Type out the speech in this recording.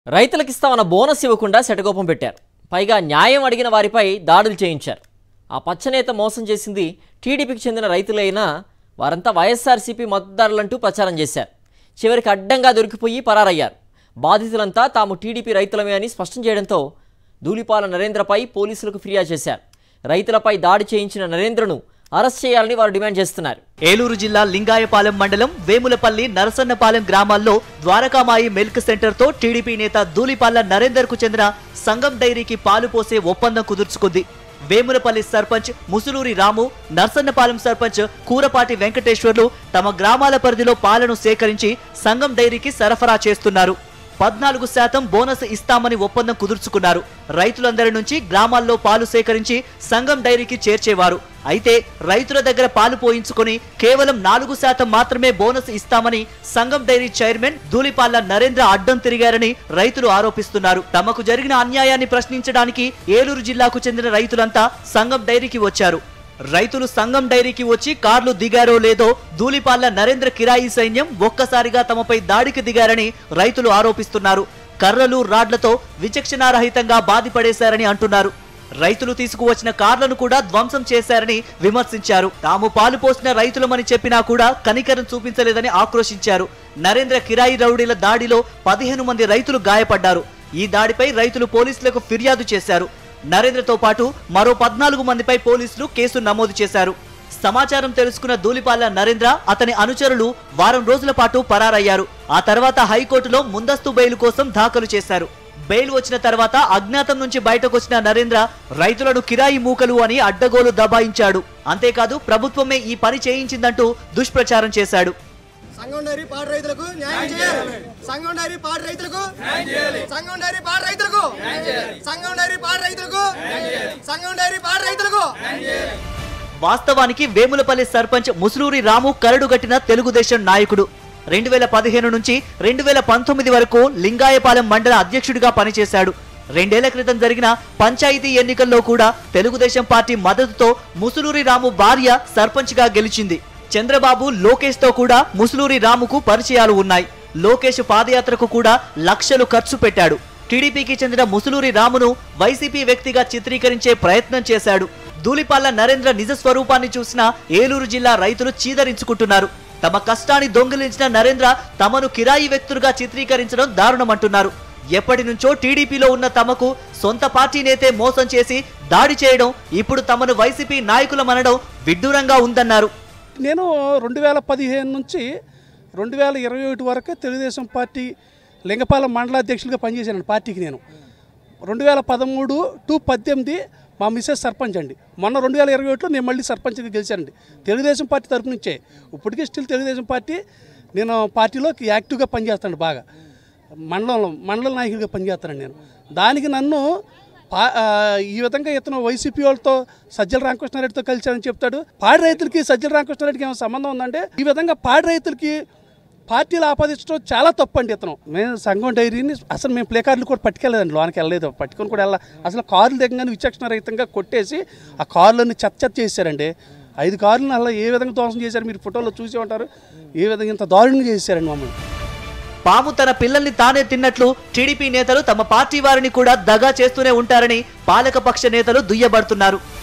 రైతులకు ఇస్తామన్న బోనస్ ఇవ్వకుండా శటకోపం పెట్టారు పైగా న్యాయం అడిగిన వారిపై దాడులు చేయించారు ఆ పచ్చనేత మోసం చేసింది టీడీపీకి చెందిన రైతులైనా వారంతా వైఎస్ఆర్సీపీ మద్దతుదారులంటూ ప్రచారం చేశారు చివరికి అడ్డంగా దొరికిపోయి పరారయ్యారు బాధితులంతా తాము టీడీపీ రైతులమే అని స్పష్టం చేయడంతో ధూళిపాల నరేంద్రపై పోలీసులకు ఫిర్యాదు చేశారు రైతులపై దాడి చేయించిన నరేంద్రను అరెస్ట్ చేయాలని వారు డిమాండ్ చేస్తున్నారు ఏలూరు జిల్లా లింగాయపాలెం మండలం వేములపల్లి నరసన్నపాలెం గ్రామాల్లో ద్వారకామాయి మిల్క్ సెంటర్ తో టీడీపీ నేత ధూళిపాల నరేందర్ కు చెందిన సంగం డైరీకి పాలు పోసే ఒప్పందం కుదుర్చుకుంది వేములపల్లి సర్పంచ్ ముసులూరి రాము నర్సన్నపాలెం సర్పంచ్ కూరపాటి వెంకటేశ్వర్లు తమ గ్రామాల పరిధిలో పాలను సేకరించి సంగం డైరీకి సరఫరా చేస్తున్నారు పద్నాలుగు శాతం బోనస్ ఇస్తామని ఒప్పందం కుదుర్చుకున్నారు రైతులందరి నుంచి గ్రామాల్లో పాలు సేకరించి సంఘం డైరీకి చేర్చేవారు అయితే రైతుల దగ్గర పాలు పోయించుకొని కేవలం నాలుగు శాతం మాత్రమే బోనస్ ఇస్తామని సంఘం డైరీ చైర్మన్ ధూళిపాల్ల నరేంద్ర అడ్డం తిరిగారని రైతులు ఆరోపిస్తున్నారు తమకు జరిగిన అన్యాయాన్ని ప్రశ్నించడానికి ఏలూరు జిల్లాకు చెందిన రైతులంతా సంఘం డైరీకి వచ్చారు రైతులు సంఘం డైరీకి వచ్చి కార్లు దిగారో లేదో ధూళిపాల్ల నరేంద్ర కిరాయి సైన్యం ఒక్కసారిగా తమపై దాడికి దిగారని రైతులు ఆరోపిస్తున్నారు కర్రలు రాడ్లతో విచక్షణారహితంగా బాధిపడేశారని అంటున్నారు రైతులు తీసుకువచ్చిన కార్లను కూడా ధ్వంసం చేశారని విమర్శించారు తాము పాలు పోసిన రైతులమని చెప్పినా కూడా కనికరం చూపించలేదని ఆక్రోశించారు నరేంద్ర కిరాయి రౌడీల దాడిలో పదిహేను మంది రైతులు గాయపడ్డారు ఈ దాడిపై రైతులు పోలీసులకు ఫిర్యాదు చేశారు నరేంద్రతో పాటు మరో పద్నాలుగు మందిపై పోలీసులు కేసు నమోదు చేశారు సమాచారం తెలుసుకున్న ధూళిపాల నరేంద్ర అతని అనుచరులు వారం రోజుల పాటు పరారయ్యారు ఆ తర్వాత హైకోర్టులో ముందస్తు బెయిల్ కోసం దాఖలు చేశారు బెయిల్ వచ్చిన తర్వాత అజ్ఞాతం నుంచి బయటకు వచ్చిన నరేంద్ర రైతులను కిరాయి మూకలు అని అడ్డగోలు దబాయించాడు అంతేకాదు ప్రభుత్వమే ఈ పని చేయించిందంటూ దుష్ప్రచారం చేశాడు సంఘం డైరీ పాడి రైతులకు న్యాయం చేయాలి సంఘం డైరీ పాడి రైతులకు సంఘం డైరీ పాడి రైతులకు సంఘం డైరీ పాడి రైతులకు సంఘం డైరీ పాడి రైతులకు వాస్తవానికి వేములపల్లి సర్పంచ్ ముసులూరి రాము కరడుగట్టిన తెలుగుదేశం నాయకుడు రెండు వేల పదిహేను నుంచి రెండు వేల పంతొమ్మిది వరకు లింగాయపాలెం మండల అధ్యక్షుడిగా పనిచేశాడు రెండేళ్ల క్రితం జరిగిన పంచాయతీ ఎన్నికల్లో కూడా తెలుగుదేశం పార్టీ మద్దతుతో ముసులూరి రాము భార్య సర్పంచ్గా గెలిచింది చంద్రబాబు లోకేష్ తో కూడా ముసులూరి రాముకు పరిచయాలు ఉన్నాయి లోకేష్ పాదయాత్రకు కూడా లక్షలు ఖర్చు పెట్టాడు టీడీపీకి చెందిన ముసులూరి రామును వైసీపీ వ్యక్తిగా చిత్రీకరించే ప్రయత్నం చేశాడు ధూళిపాల్ల నరేంద్ర నిజ స్వరూపాన్ని చూసిన ఏలూరు జిల్లా రైతులు చీదరించుకుంటున్నారు తమ కష్టాన్ని దొంగిలించిన నరేంద్ర తమను కిరాయి వ్యక్తులుగా చిత్రీకరించడం దారుణమంటున్నారు ఎప్పటి నుంచో టీడీపీలో ఉన్న తమకు సొంత పార్టీ నేతే మోసం చేసి దాడి చేయడం ఇప్పుడు తమను వైసీపీ నాయకులమనడం విడ్డూరంగా ఉందన్నారు నేను రెండు వేల పదిహేను నుంచి రెండు వేల ఇరవై ఒకటి వరకు తెలుగుదేశం పార్టీ లింగపాలెం మండలాధ్యక్షులుగా పనిచేశాను పార్టీకి నేను రెండు వేల పదమూడు టు పద్దెనిమిది మా మిస్సెస్ సర్పంచ్ అండి మొన్న రెండు వేల ఇరవై ఒకటిలో నేను మళ్ళీ సర్పంచ్గా గెలిచానండి తెలుగుదేశం పార్టీ తరపు నుంచే ఇప్పటికీ స్టిల్ తెలుగుదేశం పార్టీ నేను పార్టీలో యాక్టివ్గా పనిచేస్తాను బాగా మండలంలో మండల నాయకుడిగా పనిచేస్తానండి నేను దానికి నన్ను పా ఆ, ఈ విధంగా ఇతను వైసీపీ వాళ్ళతో సజ్జల రామకృష్ణారెడ్డితో కలిశారని చెప్తాడు పాడి రైతులకి సజ్జల రామకృష్ణారెడ్డికి ఏమైనా సంబంధం ఉందంటే ఈ విధంగా పాడి రైతులకి పార్టీలు ఆపాదించడం చాలా తప్పు అండి ఇతను మేము సంఘం డైరీని అసలు మేము ప్లే కార్డులు కూడా పట్టుకెళ్ళలేదండి లోనికి వెళ్ళలేదు పట్టుకొని కూడా వెళ్ళా అసలు కార్లు దిగగానే విచక్షణ రహితంగా కొట్టేసి ఆ కార్లన్నీ చెత్త చెత్త చేశారండి ఐదు కార్లను అలా ఏ విధంగా ధ్వంసం చేశారు మీరు ఫోటోలో చూసే ఉంటారు ఏ విధంగా ఇంత దారుణంగా చేశారండి మమ్మల్ని పాము తన పిల్లల్ని తానే తిన్నట్లు టీడీపీ నేతలు తమ పార్టీ వారిని కూడా దగా చేస్తూనే ఉంటారని పాలకపక్ష నేతలు దుయ్యబడుతున్నారు